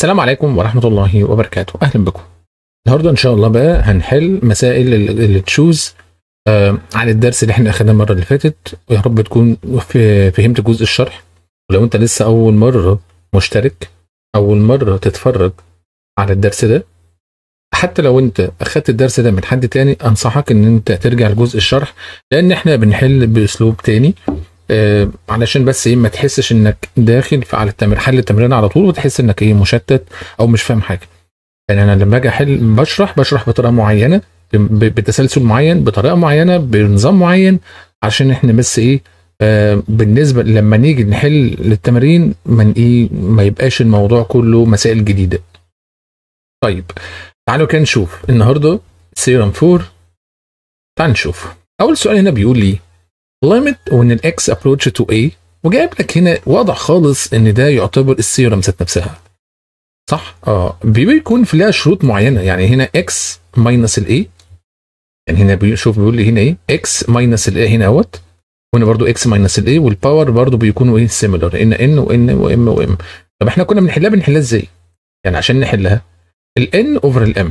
السلام عليكم ورحمة الله وبركاته أهلا بكم النهاردة إن شاء الله بقى هنحل مسائل اللي تشوز آه عن الدرس اللي احنا أخدناه المرة اللي فاتت ويا رب تكون في فهمت جزء الشرح ولو أنت لسه أول مرة مشترك أول مرة تتفرج على الدرس ده حتى لو أنت أخدت الدرس ده من حد تاني أنصحك إن أنت ترجع لجزء الشرح لأن احنا بنحل بأسلوب تاني آه علشان بس ايه ما تحسش انك داخل على التمرين حل التمرين على طول وتحس انك ايه مشتت او مش فاهم حاجه يعني انا لما اجي احل بشرح بشرح بطريقه معينه ب- بتسلسل معين بطريقه معينه بنظام معين عشان احنا بس ايه آه بالنسبه لما نيجي نحل التمارين من ايه ما يبقاش الموضوع كله مسائل جديده طيب تعالوا كده نشوف النهارده سيرم 4 تعال نشوف اول سؤال هنا بيقول لي limit when الاكس approach to a وجايب لك هنا واضح خالص ان ده يعتبر السيرم ذات نفسها صح اه بيكون في لها شروط معينه يعني هنا x ماينس الاي يعني هنا بيشوف بيقول لي هنا ايه x ماينس الاي هنا اهوت وهنا برضو x ماينس الاي والباور برضو بيكونوا ايه سيميلر ان ان وان وام وام طب احنا كنا بنحلها بنحلها ازاي يعني عشان نحلها الان اوفر الام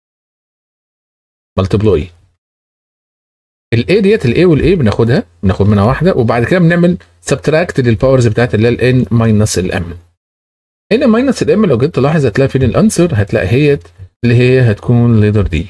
ملتبلاي الاي ديت الاي والاي بناخدها بناخد منها واحده وبعد كده بنعمل سبتراكت للباورز بتاعت اللي هي الان ماينس الام هنا ماينس الام لو جيت تلاحظ هتلاقي فين الانسر هتلاقي هي اللي هي هتكون ليدر دي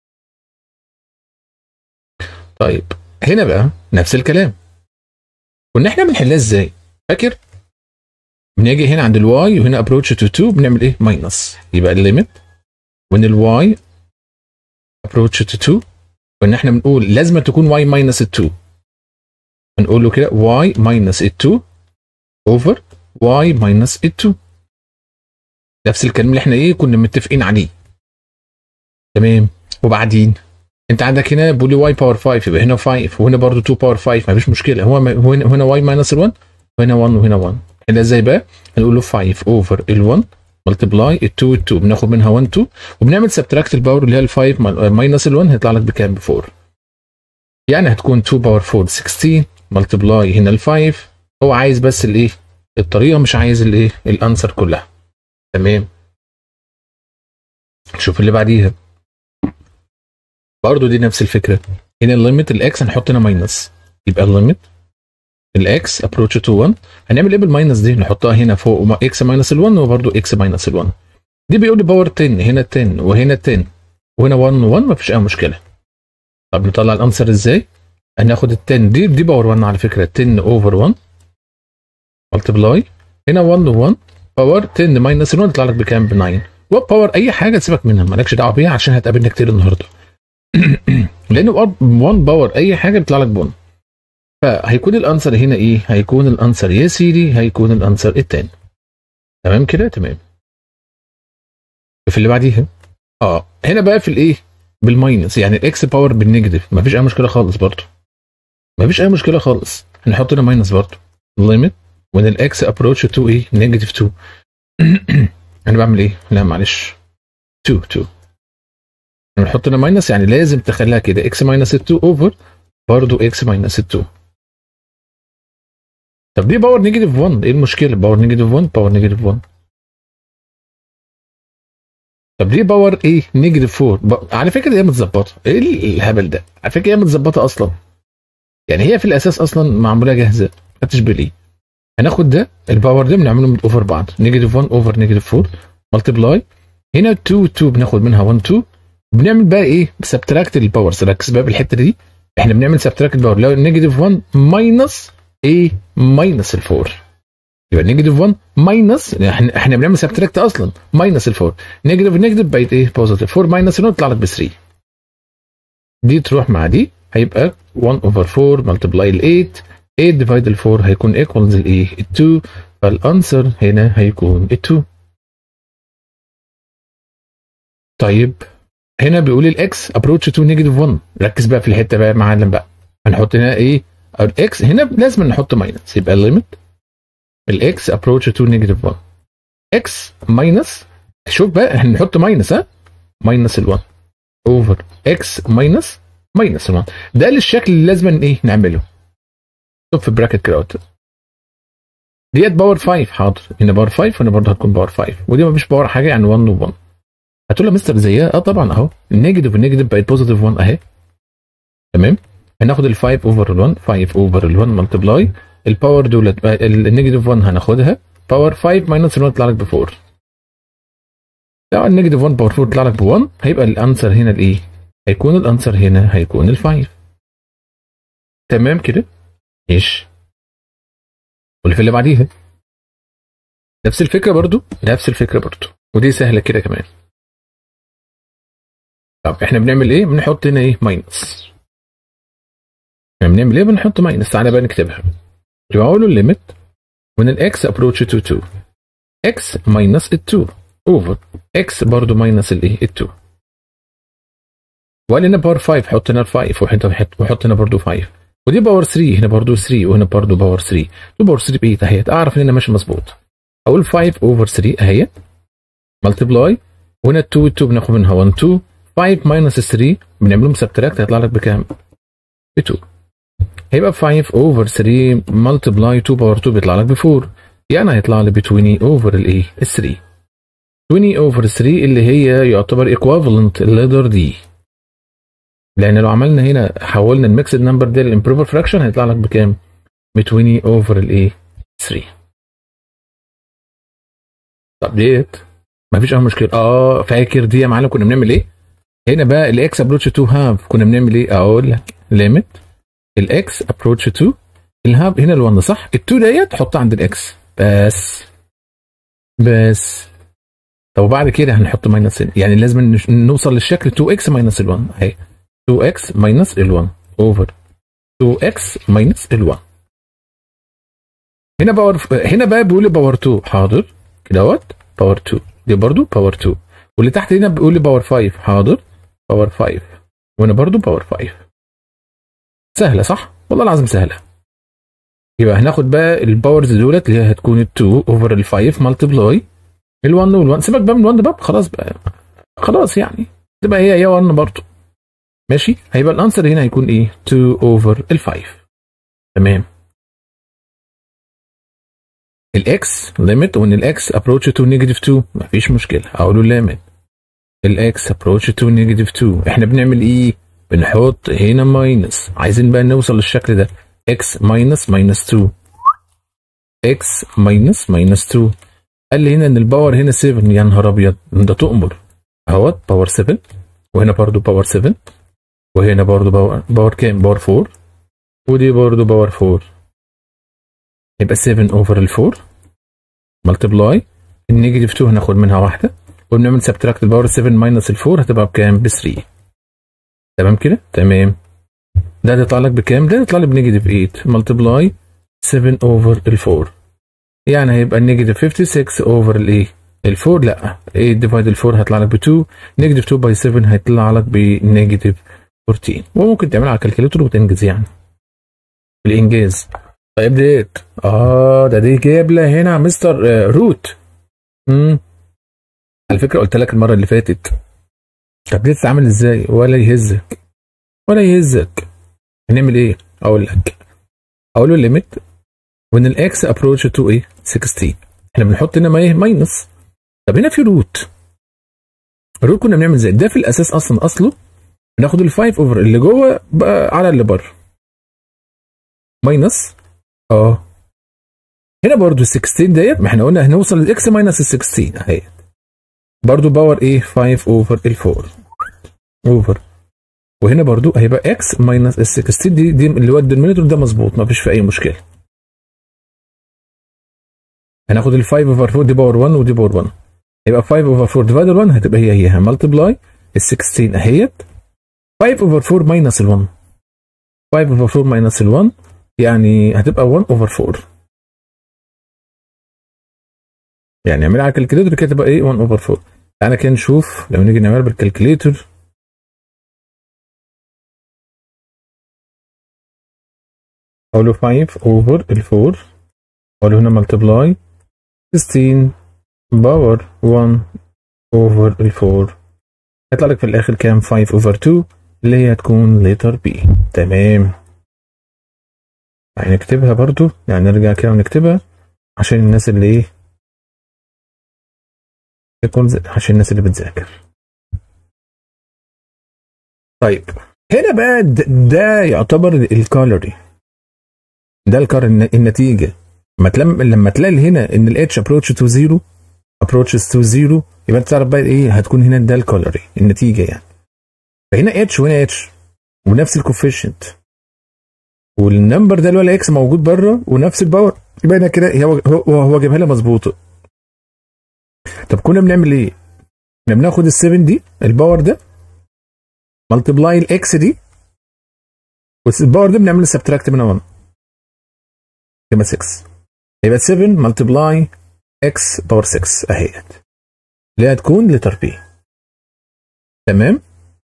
طيب هنا بقى نفس الكلام كنا احنا بنحلها ازاي فاكر بنيجي هنا عند الواي وهنا ابروتش تو 2 بنعمل ايه ماينس يبقى الليميت وان الواي ابروتش تو 2 وان احنا بنقول لازم تكون y ماينس ال 2 بنقول له كده y ماينس ال 2 اوفر y ماينس ال 2 نفس الكلام اللي احنا ايه كنا متفقين عليه تمام وبعدين انت عندك هنا بيقول لي y باور 5 يبقى هنا 5 وهنا برضو 2 باور 5 مفيش مشكله هو هنا هنا y ماينس ال 1 وهنا 1 وهنا 1 هنا ازاي بقى؟ هنقول له 5 اوفر ال 1 ملتبلاي ال 2 ال 2 بناخد منها 1 2 وبنعمل سبتراكت الباور اللي هي ال 5 ماينس ال 1 هيطلع لك بكام؟ ب 4 يعني هتكون 2 باور 4 16 ملتبلاي هنا ال 5 هو عايز بس الايه؟ الطريقه مش عايز الايه؟ الانسر كلها تمام شوف اللي بعديها برضه دي نفس الفكره هنا الليميت الاكس هنحط هنا ماينس يبقى الليميت الاكس ابروتش تو 1 هنعمل ايه بالماينس دي نحطها هنا فوق اكس ماينس ال 1 وبرده اكس ماينس ال 1 دي بيقول لي باور 10 هنا 10 وهنا 10 وهنا 1 1 مفيش اي مشكله طب نطلع الانسر ازاي هناخد ال 10 دي دي باور 1 على فكره 10 اوفر 1 ملتبلاي هنا 1 و1 باور 10 ماينس ال 1 يطلع لك بكام ب 9 وباور اي حاجه تسيبك منها مالكش دعوه بيها عشان هتقابلنا كتير النهارده لان 1 باور اي حاجه بيطلع لك بون فهيكون الانسر هنا ايه؟ هيكون الانسر يا سيدي هيكون الانسر التاني. تمام كده؟ تمام. في اللي بعديها اه هنا بقى في الايه؟ بالماينس يعني الاكس باور بالنيجاتيف مفيش اي مشكله خالص برضه. مفيش اي مشكله خالص هنحط هنا ماينس برضه. ليميت when الاكس ابروتش تو ايه؟ نيجاتيف 2 انا بعمل ايه؟ لا معلش 2 2 نحط هنا ماينس يعني لازم تخليها كده اكس ماينس 2 اوفر برضه اكس ماينس 2 طب دي باور نيجاتيف 1 ايه المشكله باور نيجاتيف 1 باور نيجاتيف 1 طب دي باور ايه نيجاتيف 4 ب... على فكره هي متظبطه ايه الهبل ده على فكره هي متظبطه اصلا يعني هي في الاساس اصلا معموله جاهزه خدتش بالي هناخد ده الباور ده بنعمله اوفر بعض نيجاتيف 1 اوفر نيجاتيف 4 ملتبلاي هنا 2 2 بناخد منها 1 2 بنعمل بقى ايه سبتراكت الباورز ركز بقى بالحته دي احنا بنعمل سبتراكت باور لو نيجاتيف 1 ماينس ايه ماينس ال 4 يبقى نيجاتيف 1 ماينس احنا احنا بنعمل سبتراكت اصلا ماينس ال 4 نيجاتيف نيجاتيف بقت ايه بوزيتيف 4 ماينس 1 يطلع لك ب 3 دي تروح مع دي هيبقى 1 اوفر 4 ملتبلاي ال 8 8 ديفايد ال 4 هيكون ايكوالز الايه ال 2 فالانسر هنا هيكون ال 2 طيب هنا بيقول الاكس ابروتش تو نيجاتيف 1 ركز بقى في الحته بقى يا معلم بقى هنحط هنا ايه الاكس هنا لازم نحط ماينس يبقى الليميت الاكس ابروتش تو نيجاتيف 1 اكس ماينس شوف بقى احنا نحط ماينس ها ماينس ال 1 اوفر اكس ماينس ماينس ال 1 ده الشكل اللي لازم ايه نعمله شوف في براكت كده ديت باور 5 حاضر هنا باور 5 وهنا برضه هتكون باور 5 ودي مفيش باور حاجه يعني 1 و1 هتقول له مستر زيها اه طبعا اهو النيجاتيف والنيجاتيف بقت بوزيتيف 1 اهي تمام هناخد ال 5 اوفر ال 1 5 اوفر ال 1 ملتبلاي الباور دولت النيجاتيف 1 هناخدها باور 5 ماينس ال 1 يطلع لك ب 4 لو النيجاتيف 1 باور 4 يطلع لك ب 1 هيبقى الانسر هنا الايه؟ هيكون الانسر هنا هيكون ال 5 تمام كده؟ ايش؟ واللي في اللي بعديها نفس الفكره برضو نفس الفكره برضو ودي سهله كده كمان طب احنا بنعمل ايه؟ بنحط هنا ايه؟ ماينس احنا بنعمل ايه؟ بنحط ماينس تعالى بقى نكتبها يبقى اقول له الليميت when الاكس approach to 2 x minus ال 2 over x برضه minus الايه؟ ال 2 وقال لنا باور 5 حط هنا 5 وحط وحط هنا برضه 5 ودي باور 3 هنا برضه 3 وهنا برضه باور 3 دي باور 3 بايه اهيت اعرف ان انا ماشي مظبوط اقول 5 اوفر 3 اهيت ملتبلاي وهنا 2 2 بناخد منها 1 2 5 ماينس 3 بنعملهم سبتراكت هيطلع لك بكام؟ ب 2 هيبقى 5 اوفر 3 ملتبلاي 2 باور 2 بيطلع لك ب 4 يعني هيطلع لي ب 20 اوفر الايه؟ ال 3 20 اوفر 3 اللي هي يعتبر ايكوفالنت الليدر دي لان لو عملنا هنا حولنا الميكسد نمبر ده للامبروفر فراكشن هيطلع لك بكام؟ ب 20 اوفر الايه؟ 3 طب ديت مفيش اي مشكله اه فاكر دي يا معلم كنا بنعمل ايه؟ هنا بقى الاكس ابروتش تو هاف كنا بنعمل ايه؟ اقول لك ليميت الاكس ابروتش تو الهاب هنا ال1 صح؟ ال2 ديت حطها عند الاكس بس بس طب وبعد كده هنحط ماينس يعني لازم نوصل للشكل 2x ماينس ال1 اهي 2x ماينس ال1 اوفر 2x ماينس ال1 هنا باور هنا بقى بيقول لي باور 2 حاضر كدهوت باور 2 دي برضو باور 2 واللي تحت هنا بيقول لي باور 5 حاضر باور 5 وهنا برضو باور 5 سهله صح؟ والله العظيم سهله يبقى هناخد بقى الباورز دولت اللي هي هتكون ال 2 اوفر ال 5 ملتبلاي ال 1 وال 1 سيبك بقى من 1 ده بقى خلاص بقى خلاص يعني تبقى هي هي 1 برضه ماشي هيبقى الانسر هنا هيكون ايه 2 اوفر ال 5 تمام الاكس ليميت وان الاكس ابروتش تو نيجاتيف 2 مفيش مشكله اقول له ليميت الاكس ابروتش تو نيجاتيف 2 احنا بنعمل ايه بنحط هنا ماينس عايزين بقى نوصل للشكل ده x ماينس ماينس 2 x ماينس ماينس 2 قال لي هنا ان الباور هنا 7 يا نهار ابيض ده تؤمر اهوت باور 7 وهنا برضو باور 7 وهنا برضو باور, باور كام باور 4 ودي برضو باور 4 يبقى 7 اوفر ال 4 ملتبلاي النيجاتيف 2 هناخد منها واحده وبنعمل سبتراكت الباور 7 ماينس ال 4 هتبقى بكام ب 3 تمام كده تمام ده هيطلع لك بكام ده هيطلع لي بنيجاتيف 8 ملتبلاي 7 اوفر ال 4 يعني هيبقى النيجاتيف 56 اوفر الايه ال 4 لا 8 ديفايد ال 4 هيطلع لك ب 2 نيجاتيف 2 باي 7 هيطلع لك بنيجاتيف 14 وممكن تعملها على الكالكوليتر وتنجز يعني بالانجاز طيب ديت اه ده دي جايب لها هنا مستر آه روت امم على فكره قلت لك المره اللي فاتت طب دي تتعامل ازاي ولا يهزك ولا يهزك هنعمل ايه اقول لك اقول له ليميت وان الاكس ابروتش تو ايه 16 احنا بنحط هنا ما ايه ماينس طب هنا في روت الروت كنا بنعمل ازاي ده في الاساس اصلا اصله بناخد ال 5 اوفر اللي جوه بقى على اللي بره ماينس اه هنا برضو ال 16 ديت ما احنا قلنا هنوصل للاكس ماينس ال 16 اهي برضو باور ايه 5 اوفر ال 4 اوفر وهنا برضو هيبقى اكس ماينس ال 16 دي دي اللي هو الدينومينيتور ده مظبوط ما فيش في اي مشكله هناخد ال 5 اوفر 4 دي باور 1 ودي باور 1 يبقى 5 اوفر 4 ديفايدر 1 هتبقى هي هي ملتبلاي ال 16 اهيت 5 اوفر 4 ماينس ال 1 5 اوفر 4 ماينس ال 1 يعني هتبقى 1 اوفر 4 يعني نعملها على الكالكوليتر كده تبقى ايه 1 اوفر 4 تعالى كده نشوف لو نيجي نعملها بالكالكوليتر اقول له 5 اوفر ال 4 اقول له هنا ملتبلاي 16 باور 1 اوفر ال 4 هيطلع لك في الاخر كام 5 اوفر 2 اللي هي هتكون ليتر بي تمام يعني نكتبها برضو يعني نرجع كده ونكتبها عشان الناس اللي ايه يكون عشان الناس اللي بتذاكر طيب هنا بقى ده يعتبر الكالوري ده الكار النتيجه لما تلم لما تلاقي هنا ان الاتش ابروتش تو زيرو ابروتشز تو زيرو يبقى انت تعرف بقى ايه هتكون هنا ده الكالوري النتيجه يعني فهنا اتش وهنا اتش ونفس الكوفيشنت والنمبر ده اللي هو الاكس موجود بره ونفس الباور يبقى هنا كده هو هو, هو جايبها لها مظبوطه طب كنا بنعمل ايه؟ كنا بناخد ال 7 دي الباور ده ملتبلاي الاكس دي والباور ده بنعمل سبتراكت منها 1 يبقى 6 يبقى 7 ملتبلاي اكس باور 6 اهيت اللي هتكون لتر بي تمام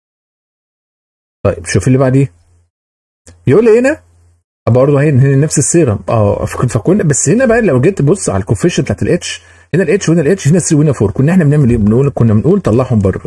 طيب شوف اللي بعديه يقول لي هنا برضه هنا نفس السيرم اه فكنا بس هنا بقى لو جيت تبص على الكوفيشن بتاعت الاتش هنا الاتش وهنا الاتش هنا 3 وهنا 4 كنا احنا بنعمل ايه؟ بنقول كنا بنقول طلعهم بره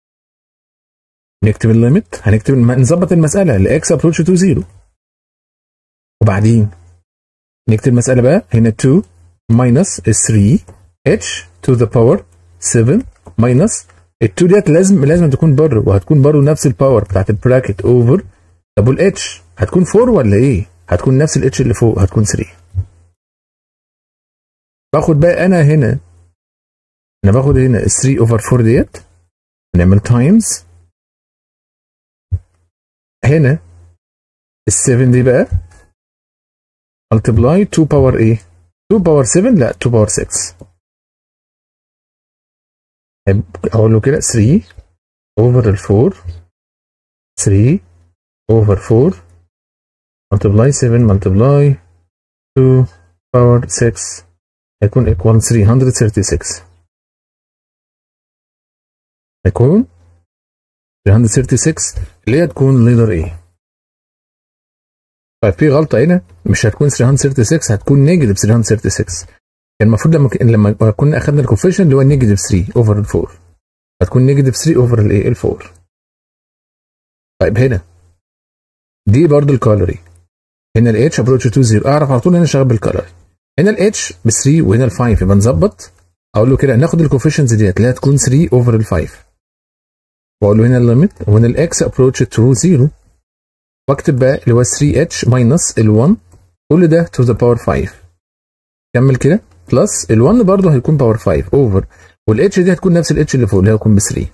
نكتب الليميت هنكتب نظبط المساله الاكس ابروتش تو 0 وبعدين نكتب المساله بقى هنا 2 minus 3 h to the power 7 minus ال 2 ديت لازم لازم تكون بره وهتكون برضه نفس الباور بتاعت البراكت اوفر طب والاتش هتكون 4 ولا ايه؟ هتكون نفس الاتش اللي فوق هتكون 3 باخد بقى انا هنا انا باخد هنا 3 اوفر 4 ديت نعمل تايمز هنا ال 7 دي بقى multiply 2 باور ايه 2 باور 7 لا 2 باور 6 اقول له كده 3 اوفر ال 4 3 اوفر 4 multiply 7 multiply 2 باور 6 هيكون equal 336 هيكون 336 اللي هي تكون ليدر ايه طيب في غلطه هنا مش هتكون 336 هتكون نيجاتيف 336 كان المفروض لما لما كنا اخذنا الكوفيشن اللي هو نيجاتيف 3 اوفر ال 4 هتكون نيجاتيف 3 اوفر الايه ال 4 طيب هنا دي برضو الكالوري هنا الاتش ابروتش تو 0 اعرف على طول هنا شغال بالكالوري هنا الاتش ب 3 وهنا ال 5 يبقى نظبط اقول له كده ناخد الكوفيشنز ديت اللي هتكون 3 اوفر ال 5 واقول له هنا الليميت وهنا الاكس ابروتش تو 0 واكتب بقى اللي هو 3h ماينس ال1 كل ده to the power 5 كمل كده بلس ال1 برضه هيكون باور 5 اوفر والاتش دي هتكون نفس الاتش اللي فوق اللي هيكون ب 3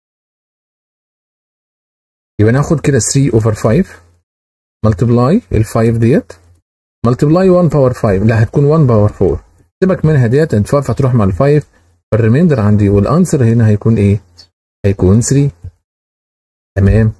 يبقى ناخد كده 3 اوفر 5 ملتبلاي ال 5 ديت ملتبلاي 1 باور 5 لا هتكون 1 باور 4 سيبك منها ديت انت فتروح مع ال 5 فالريميندر عندي والانسر هنا هيكون ايه؟ هيكون 3 تمام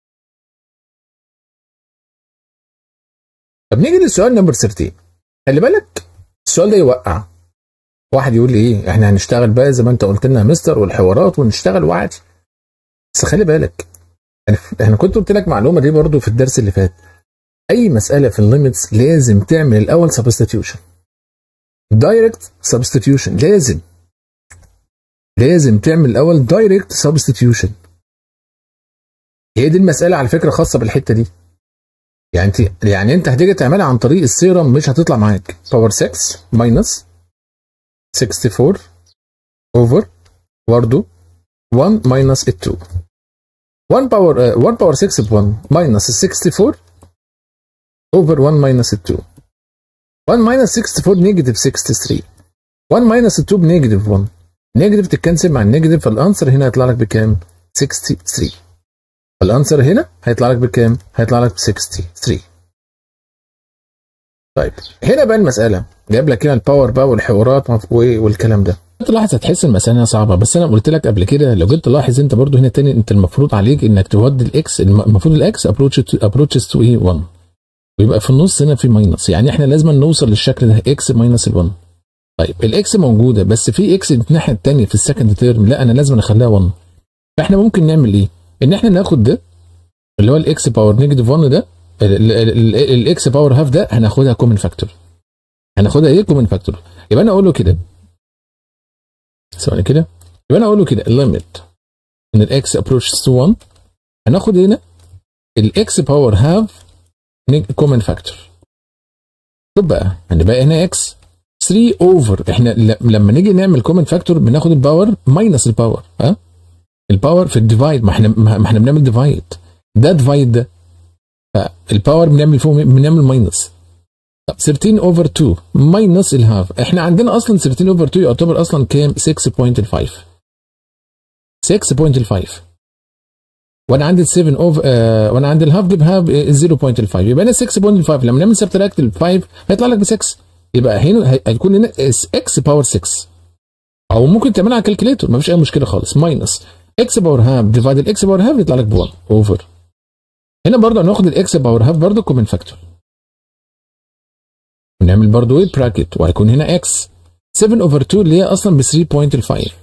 طب نيجي للسؤال نمبر 13 خلي بالك السؤال ده يوقع واحد يقول لي ايه احنا هنشتغل بقى زي ما انت قلت لنا يا مستر والحوارات ونشتغل وعادي بس خلي بالك انا كنت قلت لك معلومه دي برضو في الدرس اللي فات اي مساله في الليميتس لازم تعمل الاول سبستيتيوشن دايركت سبستيتيوشن لازم لازم تعمل الاول دايركت سبستيتيوشن هي دي المساله على فكره خاصه بالحته دي يعني انت يعني انت هتيجي تعملها عن طريق السيرم مش هتطلع معاك باور 6 ماينس 64 اوفر برضه 1 ماينس 2 1 باور 1 باور 6 ب 1 ماينس 64 اوفر 1 ماينس 2 1 ماينس 64 نيجاتيف 63 1 ماينس 2 بنيجاتيف 1 نيجاتيف تتكنسل مع النيجاتيف فالانسر هنا هيطلع لك بكام؟ 63 الانسر هنا هيطلع لك بكام؟ هيطلع لك ب 63 طيب هنا بقى المساله جايب لك هنا الباور بقى والحوارات والكلام ده تلاحظ هتحس المساله صعبه بس انا قلت لك قبل كده لو جيت تلاحظ انت برضو هنا تاني انت المفروض عليك انك تودي الاكس المفروض الاكس ابروتشز تو ايه 1 ويبقى في النص هنا في ماينس يعني احنا لازم نوصل للشكل ده اكس ماينس ال 1 طيب الاكس موجوده بس في اكس الناحيه الثانيه في السكند تيرم لا انا لازم اخليها 1 فاحنا ممكن نعمل ايه؟ ان احنا ناخد ده اللي هو الاكس باور نيجاتيف 1 ده الاكس باور هاف ده هناخدها كومن فاكتور هناخدها ايه كومن فاكتور يبقى انا اقول له كده ثواني كده يبقى انا اقول له كده الليميت ان الاكس ابروش تو 1 هناخد هنا الاكس باور هاف كومن فاكتور طب بقى هنبقى هنا اكس 3 اوفر احنا لما نيجي نعمل كومن فاكتور بناخد الباور ماينس الباور ها الباور في الديفايد ما احنا ما احنا بنعمل ديفايد ده ديفايد ده فالباور بنعمل فوق بنعمل ماينس 13 اوفر 2 ماينس الهاف احنا عندنا اصلا 13 اوفر 2 يعتبر اصلا كام 6.5 6.5 وانا عندي 7 اوف آه وانا عندي الهاف جيب هاف 0.5 يبقى انا 6.5 لما نعمل سبتراكت ال 5 هيطلع لك ب 6 يبقى هنا هيكون هنا اكس باور 6 او ممكن تعملها على الكالكليتور مفيش اي مشكله خالص ماينس اكس باور هاف ديفايد الاكس باور هاف يطلع لك ب 1 اوفر هنا برضه هناخد الاكس باور هاف برضه كومن فاكتور ونعمل برضه ايه براكت وهيكون هنا اكس 7 اوفر 2 اللي هي اصلا ب 3.5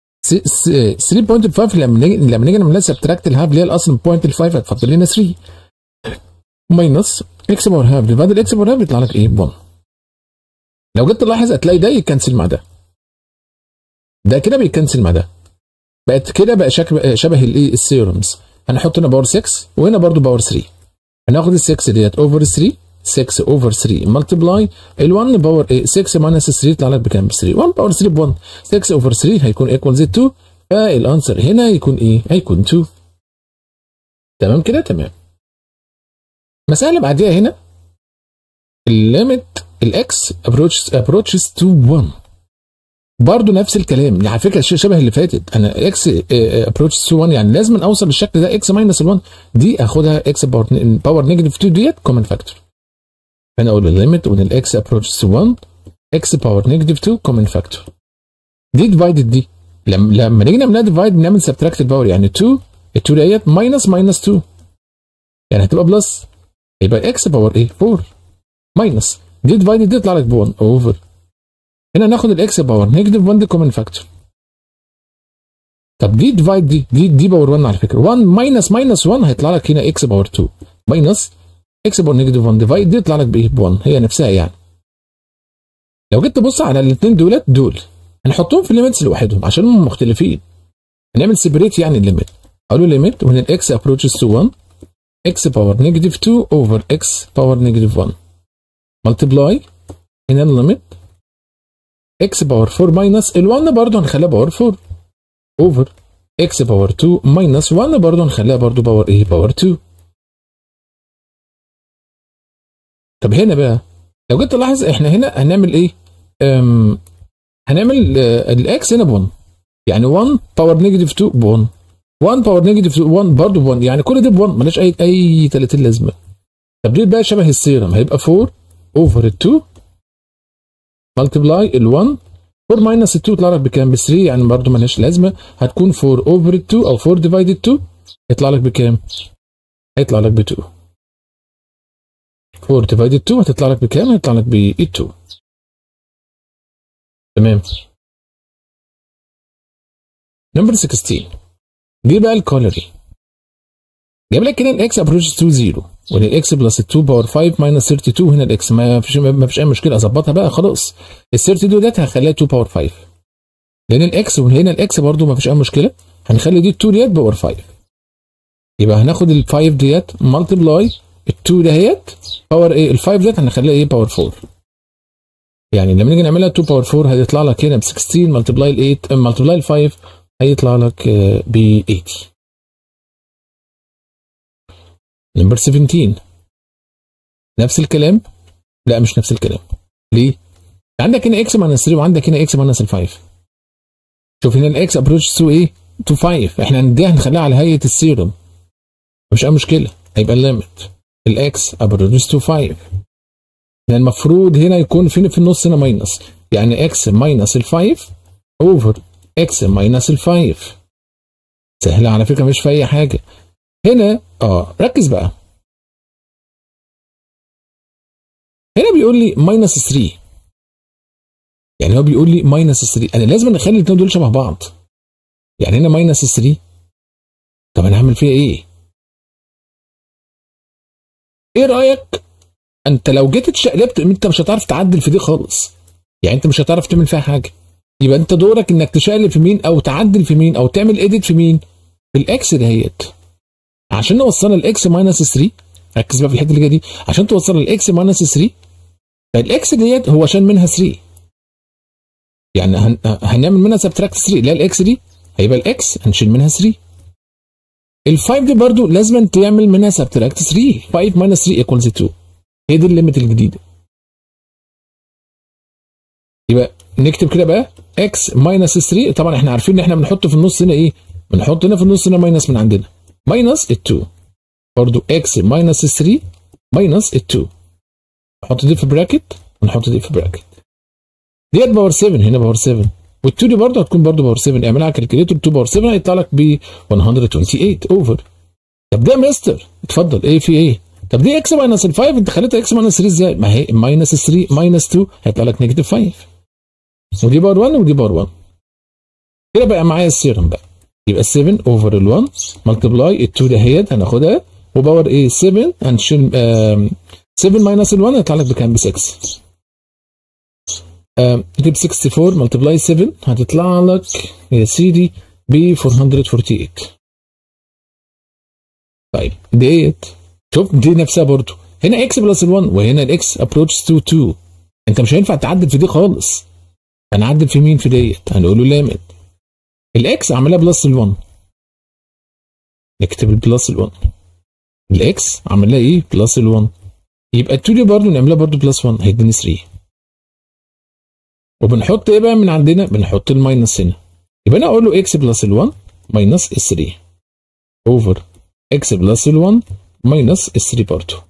3.5 لما نيجي لما نيجي نعمل سبتراكت الهاف اللي هي الاصل 0.5 هتفضل لنا 3 ماينس اكس باور هاف ديفايد الاكس باور هاف يطلع لك ايه 1 لو جيت تلاحظ هتلاقي ده يكنسل مع ده ده كده بيكنسل مع ده بقت كده بقى شكل شبه الايه السيرمز هنحط هنا باور 6 وهنا برضو باور 3 هناخد ال 6 ديت اوفر 3 6 اوفر 3 ملتبلاي ال 1 باور ايه 6 ماينس 3 يطلع لك بكام ب 3 1 باور 3 ب 1 6 اوفر 3 هيكون ايكوالز 2 فالانسر هنا يكون ايه هيكون 2 تمام كده تمام المساله اللي بعديها هنا الليميت الاكس ابروتشز ابروتشز تو 1 برضه نفس الكلام على فكره شبه اللي فاتت انا اكس ابروتش تو 1 يعني لازم اوصل للشكل ده اكس ماينس ال 1 دي اخدها اكس باور نيجاتيف 2 ديت كومن فاكتور فانا اقول الليميت when الاكس ابروتش تو 1 اكس باور نيجاتيف 2 كومن فاكتور دي ديفايدد دي لما لما نيجي نعملها ديفايد بنعمل سبتراكت باور يعني 2 ال 2 ديت ماينس ماينس 2 يعني هتبقى بلس يبقى اكس باور ايه 4 ماينس دي ديفايدد دي يطلع لك ب 1 اوفر هنا ناخد الاكس باور نيجاتيف 1 دي كومن فاكتور طب دي ديفايد دي دي دي باور 1 على فكره 1 ماينس ماينس 1 هيطلع لك هنا اكس باور 2 ماينس اكس باور نيجاتيف 1 ديفايد دي يطلع لك بايه ب 1 هي نفسها يعني لو جيت تبص على الاثنين دولت دول هنحطهم في الليميتس لوحدهم عشان هم مختلفين هنعمل سيبريت يعني الليميت اقول له ليميت when الاكس approaches to 1 x باور نيجاتيف 2 over x باور نيجاتيف 1 multiply هنا الليميت x باور 4 ماينس ال1 برضه هنخليها باور 4 اوفر x باور 2 ماينس 1 برضه هنخليها برضه باور ايه باور 2 طب هنا بقى لو جيت تلاحظ احنا هنا هنعمل ايه أم هنعمل الاكس هنا ب 1 يعني 1 باور نيجاتيف 2 ب 1 1 باور نيجاتيف 1 برضه ب 1 يعني كل ده ب 1 مالهاش اي اي 30 لازمه طب ليه بقى شبه السيرم هيبقى 4 اوفر ال 2 ملتبلاي ال 1 4 ماينس ال 2 يطلع لك بكام؟ ب 3 يعني برضه مالهاش لازمه هتكون 4 اوفر ال 2 او 4 ديفايدد 2 يطلع لك بكام؟ هيطلع لك ب 2 4 ديفايدد 2 هتطلع لك بكام؟ هيطلع لك ب 2 تمام نمبر 16 دي بقى الكولري جايب لك هنا الاكس ابروش تو 0 وان الاكس بلس 2 باور 5 ماينس 32 هنا الاكس ما فيش ما فيش اي مشكله اظبطها بقى خلاص ال 32 ديت هخليها 2 باور 5 لان الاكس وهنا الاكس برضو ما فيش اي مشكله هنخلي دي 2 ديت باور 5 يبقى هناخد ال 5 ديت ملتبلاي ال 2 دهيت باور ايه ال 5 ديت هنخليها ايه باور 4 يعني لما نيجي نعملها 2 باور 4 هيطلع لك هنا ب 16 ملتبلاي ال 8 ملتبلاي ال 5 هيطلع لك ب 80 نمبر 17 نفس الكلام لا مش نفس الكلام ليه عندك هنا اكس ماينس 3 وعندك هنا اكس ماينس 5 شوف هنا الاكس ابروش تو ايه تو 5 احنا دي هنخليها على هيئه السيرم مش اي مشكله هيبقى الليمت الاكس ابروش تو 5 يعني المفروض هنا يكون فين في النص هنا ماينس يعني اكس ماينس ال 5 اوفر اكس ماينس ال 5 سهله على فكره مش في اي حاجه هنا اه ركز بقى هنا بيقول لي ماينس 3 يعني هو بيقول لي ماينس 3 انا لازم اخلي الاثنين دول شبه بعض يعني هنا ماينس 3 طب انا هعمل فيها ايه ايه رايك انت لو جيت اتشقلبت انت مش هتعرف تعدل في دي خالص يعني انت مش هتعرف تعمل فيها حاجه يبقى انت دورك انك تشقلب في مين او تعدل في مين او تعمل ايديت في مين في الاكس دهيت عشان نوصلها الاكس ماينس 3 ركز بقى في الحته اللي جايه دي عشان توصلها الاكس ماينس 3 فالاكس ديت هو عشان منها 3 يعني هن... هنعمل منها سبتراكت 3 اللي هي الاكس دي هيبقى الاكس هنشيل منها 3 ال5 دي برضو لازم تعمل منها سبتراكت 3 5 ماينس 3 ايكوالز 2 هي دي الليميت الجديده يبقى نكتب كده بقى اكس ماينس 3 طبعا احنا عارفين ان احنا بنحط في النص هنا ايه بنحط هنا في النص هنا ماينس من عندنا ماينس ال 2 برضو اكس ماينس 3 ماينس ال 2 نحط دي في براكت ونحط دي في براكت ديت باور 7 هنا باور 7 وال2 دي برضه هتكون برضه باور 7 اعملها كالكوليتور 2 باور 7 هيطلع لك ب 128 اوفر طب ده يا مستر اتفضل ايه في ايه طب دي اكس ماينس ال 5 انت خليتها اكس ماينس 3 ازاي ما هي ماينس 3 ماينس 2 هيطلع لك نيجاتيف 5 ودي باور 1 ودي باور 1 كده بقى معايا السيرم بقى يبقى 7 اوفر ال 1 ملتبلاي ال 2 دهيت هناخدها وباور ايه 7 هنشيل 7 ماينس ال 1 هيطلع لك بكام ب 6 تجيب 64 ملتبلاي 7 هتطلع لك يا سيدي ب 448 طيب ديت شوف دي نفسها برضو هنا اكس بلس ال 1 وهنا الاكس ابروتش تو 2 انت مش هينفع تعدل في دي خالص هنعدل في مين في ديت هنقول له ليميت الاكس عملها بلس ال 1 نكتب البلس ال 1 الاكس عملها ايه بلس ال 1 يبقى ال 2 دي برضه نعملها برضه بلس 1 هيديني 3 وبنحط ايه بقى من عندنا بنحط الماينس هنا يبقى انا اقول له اكس بلس ال 1 ماينس ال 3 اوفر اكس بلس ال 1 ماينس ال 3 برضه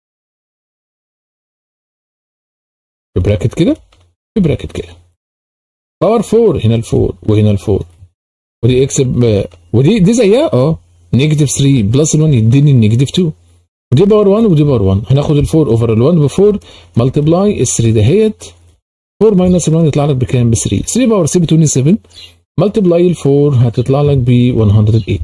في براكت كده في براكت كده باور 4 هنا ال 4 وهنا ال 4 ودي اكس ب... ودي دي زيها اه نيجاتيف 3 بلس ال 1 يديني النيجاتيف 2 ودي باور 1 ودي باور 1 هناخد ال 4 اوفر ال 1 ب 4 ملتبلاي ال 3 دهيت 4 ماينس ال 1 يطلع لك بكام ب 3 3 باور 7 27 ملتبلاي ال 4 هتطلع لك ب 108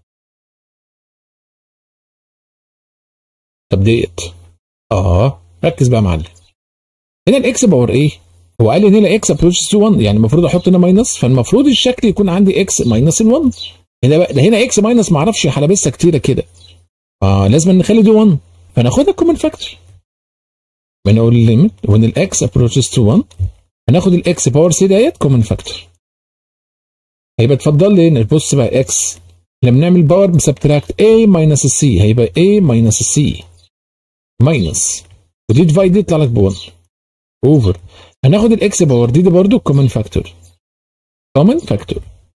طب ديت اه ركز بقى يا معلم هنا الاكس باور ايه هو قال لي هنا اكس ابروتش تو 1 يعني المفروض احط هنا ماينس فالمفروض الشكل يكون عندي اكس ماينس ال 1 هنا بقى ده هنا اكس ماينس ما اعرفش حلبسه كتيره كده اه لازم نخلي دي 1 فناخدها كومن فاكتور بنقول ليميت when الاكس approaches to 1 هناخد الاكس باور سي ديت كومن فاكتور هيبقى اتفضل لي هنا بص بقى اكس لما نعمل باور بسبتراكت a ماينس السي هيبقى a ماينس السي ماينس ودي ديفايد يطلع لك ب 1 اوفر هناخد الاكس باور دي دي برضه كومن فاكتور كومن فاكتور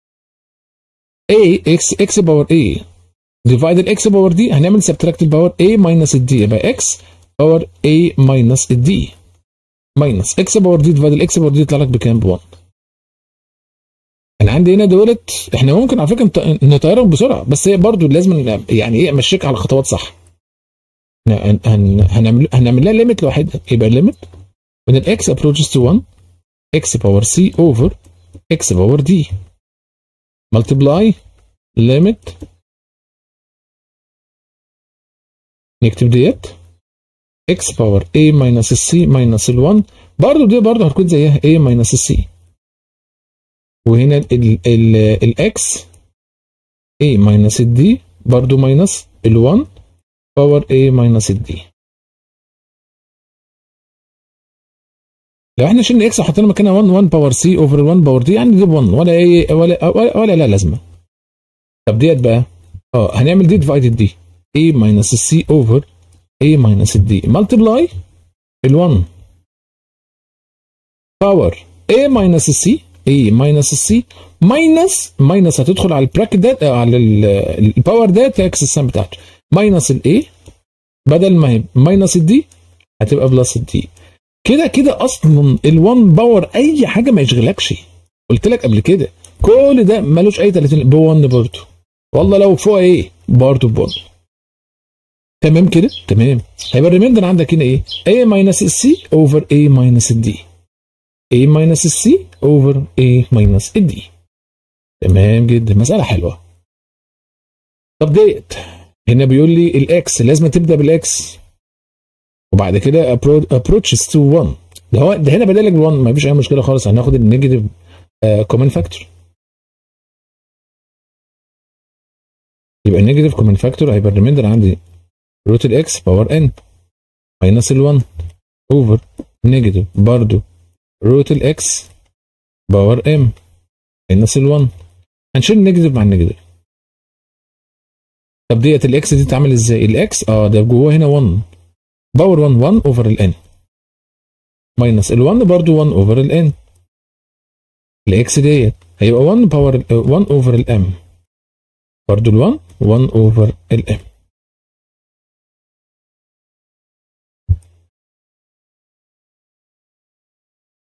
a x x باور a ديفايد الاكس باور دي هنعمل سبتراكت الباور a ماينس الدي يبقى x باور a ماينس الدي ماينس اكس باور دي ديفايد الاكس باور دي يطلع لك بكام ب 1 انا عندي هنا دولت احنا ممكن على فكره نطيرهم بسرعه بس هي برضه لازم يعني ايه امشيك على خطوات صح هن هنعمل هنعمل لها ليميت لوحدها يبقى ليميت when الاكس approaches to 1 x باور c over x باور d multiply limit نكتب ديت x باور a minus c minus ال 1 برضه دي برضه هتكون زيها a minus c وهنا ال ال الاكس a minus ال d برضه minus ال 1 باور a minus ال d لو احنا شلنا اكس وحطينا مكانها 1 1 باور سي اوفر 1 باور دي يعني نجيب 1 ولا ايه ولا ولا, ولا لا لازمه طب ديت بقى اه هنعمل دي ديفايدد دي a ماينس السي اوفر a ماينس الدي ملتبلاي ال 1 باور a ماينس السي a ماينس السي ماينس ماينس هتدخل على البراكت ده على الباور ده تعكس السهم بتاعته ماينس ال a بدل ما هي ماينس الدي هتبقى بلس الدي كده كده اصلا ال1 باور اي حاجه ما يشغلكش قلت لك قبل كده كل ده ملوش اي 30 ب 1 برضه والله لو فوق ايه برضه ب 1 تمام كده تمام هيبقى الريميندر عندك هنا ايه a ماينس السي اوفر a ماينس الدي a ماينس السي اوفر a ماينس الدي تمام جدا مساله حلوه طب ديت هنا بيقول لي الاكس لازم تبدا بالاكس وبعد كده approaches to 1 ده هو ده هنا بدل ال 1 ما فيش اي مشكله خالص هناخد النيجاتيف كومن فاكتور يبقى النيجاتيف كومن فاكتور هيبقى الريميندر عندي روت الاكس باور ان ماينس ال 1 اوفر نيجاتيف برضه روت الاكس باور ام ماينس ال1 هنشيل نيجاتيف مع النيجاتيف طب ديت الاكس دي تتعمل ازاي الاكس اه ده جواه هنا 1 باور 1 1 اوفر الان ماينس ال1 برضو 1 اوفر الان الاكس ديت هيبقى 1 باور 1 اوفر الام برضو ال1 1 اوفر الام